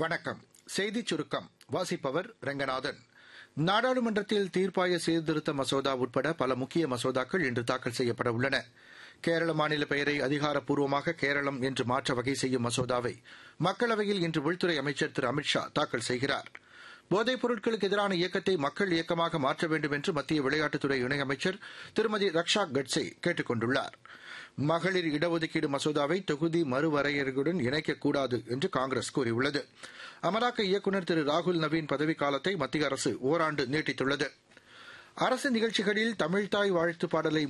வணக்கம் செய்திச் சுருக்கம் வாசிப்பவர் ரெங்கநாதன் நாடாளுமன்றத்தில் தீர்ப்பாய சீர்திருத்த மசோதா உட்பட பல முக்கிய மசோதாக்கள் இன்று தாக்கல் செய்யப்பட உள்ளன கேரள மாநில பெயரை அதிகாரப்பூர்வமாக கேரளம் என்று மாற்ற வகை செய்யும் மசோதாவை மக்களவையில் இன்று உள்துறை அமைச்சர் திரு அமித் ஷா தாக்கல் செய்கிறார் போதைப் பொருட்களுக்கு எதிரான இயக்கத்தை மக்கள் இயக்கமாக மாற்ற வேண்டும் என்று மத்திய விளையாட்டுத்துறை இணையமைச்சர் திருமதி ரக்ஷா கட்சே கேட்டுக் கொண்டுள்ளார் மகளிர் இடஒதுக்கீடு மசோதாவை தொகுதி மறுவரையறையுடன் இணைக்கக்கூடாது என்று காங்கிரஸ் கூறியுள்ளது அமலாக்க இயக்குநர் திரு ராகுல் நவீன் பதவிக்காலத்தை மத்திய அரசு ஓராண்டு நீட்டித்துள்ளது அரசு நிகழ்ச்சிகளில் தமிழ்தாய் வாழ்த்து பாடலை